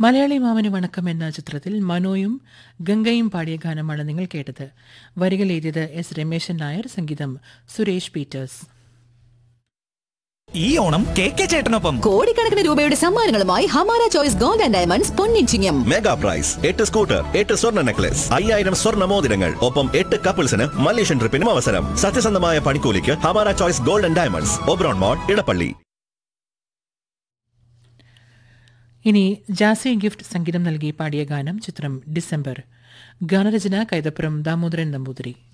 മലയാളി മാമന് വണക്കം എന്ന ചിത്രത്തിൽ മനോയും ഗംഗയും പാടിയ ഗാനമാണ് നിങ്ങൾ കേട്ടത് വരികൾ എഴുതിയത് എസ് രമേശൻ നായർ സംഗീതം സുരേഷ് പീറ്റേഴ്സ് ഈ ഓണം കെ കെ ചേട്ടനൊപ്പം കോടിക്കണക്കിന് രൂപയുടെ സമ്മാനങ്ങളുമായി Hamara choice gold and diamonds പൊന്നിച്ചിങ്ങം മെഗാ പ്രൈസ് എട്ട് സ്കൂട്ടർ എട്ട് സ്വർണ്ണ നെക്ലസ് അയ്യായിരം സ്വർണ്ണ മോതിരങ്ങൾ ഒപ്പം എട്ട് കപ്പിൾസിന് മലേഷ്യൻ ട്രിപ്പിനും അവസരം സത്യസന്ധമായ പണിക്കൂലിക്ക് Hamara choice gold and diamonds Oberon mall Edappally ഇനി ജാസി ഗിഫ്റ്റ് സംഗീതം നൽകി പാടിയ ഗാനം ചിത്രം ഡിസംബർ ഗാനരചന കൈതപ്പുറം ദാമോദരൻ നമ്പൂതിരി